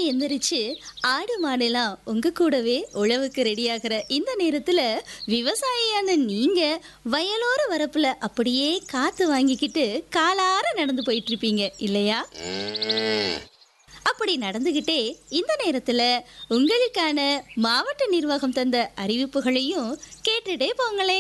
எந்திரிச்சு ஆடு மாடெல்லாம் உங்க கூடவே உழவுக்கு ரெடியாகிற இந்த நேரத்துல விவசாயியான நீங்க வயலோர வரப்புல அப்படியே காத்து வாங்கிக்கிட்டு காலார நடந்து போயிட்டு இருப்பீங்க இல்லையா ம். அப்படி நடந்துகிட்டே இந்த நேரத்துல உங்களுக்கான மாவட்ட நிர்வாகம் தந்த அறிவிப்புகளையும் கேட்டுட்டே போங்களே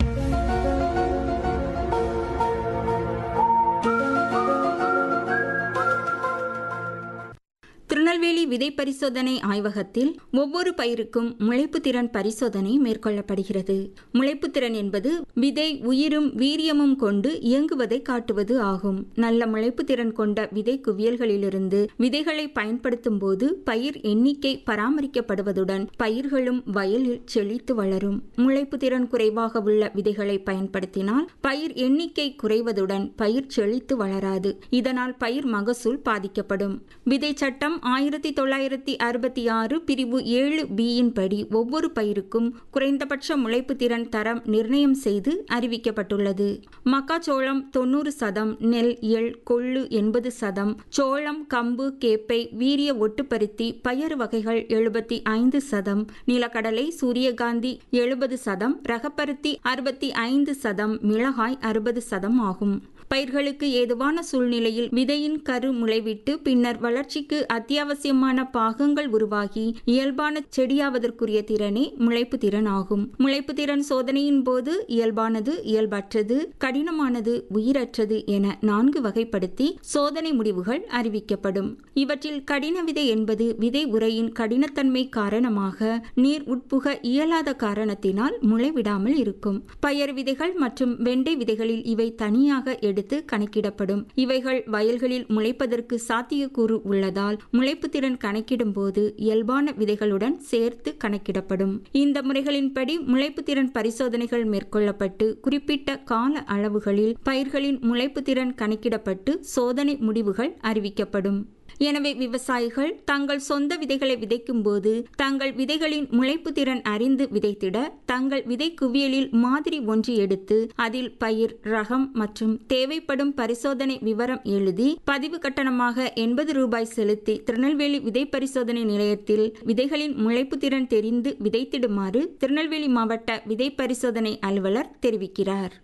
திருநெல்வேலி விதை பரிசோதனை ஆய்வகத்தில் ஒவ்வொரு பயிருக்கும் முளைப்பு திறன் பரிசோதனை மேற்கொள்ளப்படுகிறது முளைப்பு திறன் என்பது விதை உயிரும் வீரியமும் கொண்டு இயங்குவதை காட்டுவது ஆகும் நல்ல முளைப்பு திறன் கொண்ட விதை குவியல்களிலிருந்து விதைகளை பயன்படுத்தும் போது பயிர் எண்ணிக்கை பராமரிக்கப்படுவதுடன் பயிர்களும் வயலில் செழித்து வளரும் முளைப்பு திறன் குறைவாக உள்ள விதைகளை பயன்படுத்தினால் பயிர் எண்ணிக்கை குறைவதுடன் பயிர் செழித்து வளராது இதனால் பயிர் மகசூல் பாதிக்கப்படும் விதை சட்டம் ஆயிரத்தி தொள்ளாயிரத்தி அறுபத்தி ஆறு பிரிவு ஏழு பியின் படி ஒவ்வொரு பயிருக்கும் குறைந்தபட்ச முளைப்பு திறன் தரம் நிர்ணயம் செய்து அறிவிக்கப்பட்டுள்ளது மக்காச்சோளம் தொண்ணூறு சதம் நெல் எள் கொள்ளு எண்பது சதம் சோளம் கம்பு கேப்பை வீரிய ஒட்டுப்பருத்தி பயறு வகைகள் எழுபத்தி ஐந்து சதம் நிலக்கடலை சூரியகாந்தி எழுபது சதம் ரகப்பருத்தி அறுபத்தி ஐந்து சதம் மிளகாய் அறுபது சதம் ஆகும் பயிர்களுக்கு ஏதுவான சூழ்நிலையில் விதையின் கரு முளைவிட்டு பின்னர் வளர்ச்சிக்கு அத்தியாவசியமான பாகங்கள் உருவாகி இயல்பான செடியாவதற்குரிய திறனே முளைப்பு திறன் ஆகும் முளைப்பு திறன் சோதனையின் போது இயல்பானது இயல்பற்றது கடினமானது உயிரற்றது என நான்கு வகைப்படுத்தி சோதனை முடிவுகள் அறிவிக்கப்படும் இவற்றில் கடின விதை என்பது விதை உரையின் கடினத்தன்மை காரணமாக நீர் உட்புக இயலாத காரணத்தினால் முளைவிடாமல் இருக்கும் பயறு விதைகள் மற்றும் வெண்டை விதைகளில் இவை தனியாக எடுத்து கணக்கிடப்படும் இவைகள் வயல்களில் முளைப்பதற்கு சாத்தியக்கூறு உள்ளதால் முளைப்பு திறன் கணக்கிடும் போது இயல்பான விதைகளுடன் சேர்த்து கணக்கிடப்படும் இந்த முறைகளின்படி முளைப்பு திறன் பரிசோதனைகள் மேற்கொள்ளப்பட்டு குறிப்பிட்ட கால அளவுகளில் பயிர்களின் முளைப்பு திறன் கணக்கிடப்பட்டு சோதனை முடிவுகள் அறிவிக்கப்படும் எனவே விவசாயிகள் தங்கள் சொந்த விதைகளை விதைக்கும் போது தங்கள் விதைகளின் முளைப்பு திறன் அறிந்து விதைத்திட தங்கள் விதை குவியலில் மாதிரி ஒன்று எடுத்து அதில் பயிர் ரகம் மற்றும் தேவைப்படும் பரிசோதனை விவரம் எழுதி பதிவு கட்டணமாக எண்பது ரூபாய் செலுத்தி திருநெல்வேலி விதை பரிசோதனை நிலையத்தில் விதைகளின் முளைப்பு திறன் தெரிந்து விதைத்திடுமாறு திருநெல்வேலி மாவட்ட விதை பரிசோதனை அலுவலர் தெரிவிக்கிறார்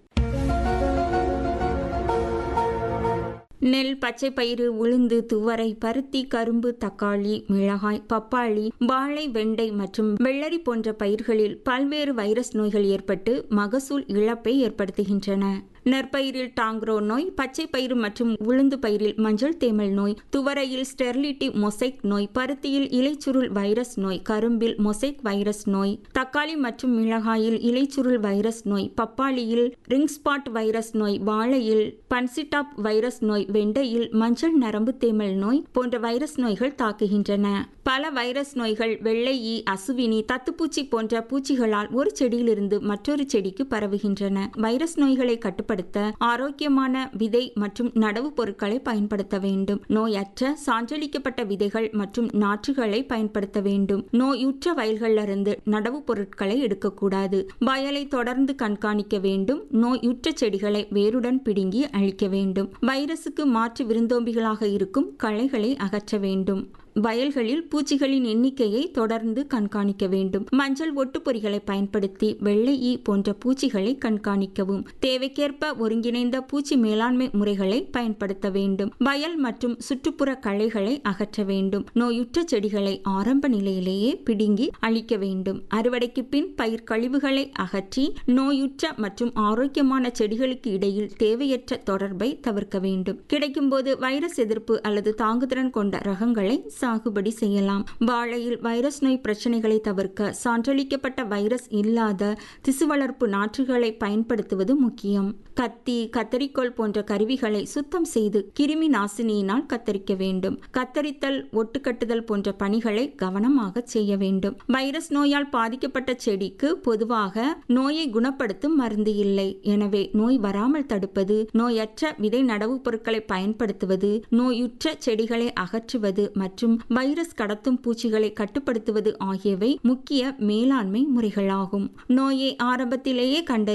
நெல் பச்சை பயிறு உளுந்து துவரை பருத்தி கரும்பு தக்காளி மிளகாய் பப்பாளி வாழை வெண்டை மற்றும் வெள்ளரி போன்ற பயிர்களில் பல்வேறு வைரஸ் நோய்கள் ஏற்பட்டு மகசூல் இழப்பை ஏற்படுத்துகின்றன நெற்பயிரில் டாங்க்ரோ நோய் பச்சை பயிறு மற்றும் உளுந்து பயிரில் மஞ்சள் தேமல் நோய் துவரையில் ஸ்டெர்லிட்டி மொசைக் நோய் பருத்தியில் இலைச்சுருள் வைரஸ் நோய் கரும்பில் மொசைக் வைரஸ் நோய் தக்காளி மற்றும் மிளகாயில் இலைச்சுருள் வைரஸ் நோய் பப்பாளியில் ரிங் ஸ்பாட் வைரஸ் நோய் வாழையில் பன்சிடாப் வைரஸ் நோய் வெண்டையில் மஞ்சள் நரம்பு தேமல் நோய் போன்ற வைரஸ் நோய்கள் தாக்குகின்றன பல வைரஸ் நோய்கள் வெள்ளை ஈ அசுவினி தத்துப்பூச்சி போன்ற பூச்சிகளால் ஒரு செடியிலிருந்து மற்றொரு செடிக்கு பரவுகின்றன வைரஸ் நோய்களை கட்டுப்படுத்த ஆரோக்கியமான விதை மற்றும் நடவு பொருட்களை பயன்படுத்த வேண்டும் நோயற்ற சான்றளிக்கப்பட்ட விதைகள் மற்றும் நாற்றுகளை பயன்படுத்த வேண்டும் நோயுற்ற வயல்களிலிருந்து நடவு பொருட்களை எடுக்கக்கூடாது வயலை தொடர்ந்து கண்காணிக்க வேண்டும் நோயுற்ற செடிகளை வேருடன் பிடுங்கி அழிக்க வேண்டும் வைரசுக்கு மாற்று விருந்தோம்பிகளாக இருக்கும் களைகளை அகற்ற வேண்டும் வயல்களில் பூச்சிகளின் எண்ணிக்கையை தொடர்ந்து கண்காணிக்க வேண்டும் மஞ்சள் ஒட்டுப்பொறிகளை பயன்படுத்தி வெள்ளை ஈ போன்ற பூச்சிகளை கண்காணிக்கவும் தேவைக்கேற்ப ஒருங்கிணைந்த பூச்சி மேலாண்மை முறைகளை பயன்படுத்த வேண்டும் வயல் மற்றும் சுற்றுப்புற களைகளை அகற்ற வேண்டும் நோயுற்ற செடிகளை ஆரம்ப நிலையிலேயே பிடுங்கி அழிக்க வேண்டும் அறுவடைக்கு பின் பயிர் கழிவுகளை அகற்றி நோயுற்ற மற்றும் ஆரோக்கியமான செடிகளுக்கு இடையில் தேவையற்ற தொடர்பை தவிர்க்க வேண்டும் கிடைக்கும்போது வைரஸ் எதிர்ப்பு அல்லது தாங்குதிறன் கொண்ட ரகங்களை சாகுபடி செய்யலாம் வாழையில் வைரஸ் நோய் பிரச்சனைகளை தவிர்க்க சான்றளிக்கப்பட்ட வைரஸ் இல்லாத திசு வளர்ப்பு நாற்றுகளை பயன்படுத்துவது முக்கியம் கத்தி கத்தரிக்கோல் போன்ற கருவிகளை சுத்தம் செய்து கிருமி நாசினியினால் கத்தரிக்க வேண்டும் கத்தரித்தல் ஒட்டுக்கட்டுதல் போன்ற பணிகளை கவனமாக செய்ய வேண்டும் வைரஸ் நோயால் பாதிக்கப்பட்ட செடிக்கு பொதுவாக நோயை குணப்படுத்தும் மருந்து இல்லை எனவே நோய் வராமல் தடுப்பது நோயற்ற விதை நடவு பொருட்களை பயன்படுத்துவது நோயுற்ற செடிகளை அகற்றுவது மற்றும் வைரஸ் கடத்தும் பூச்சிகளை கட்டுப்படுத்துவது ஆகியவை முக்கிய மேலாண்மை முறைகளாகும் நோயை ஆரம்பத்திலேயே கண்டறி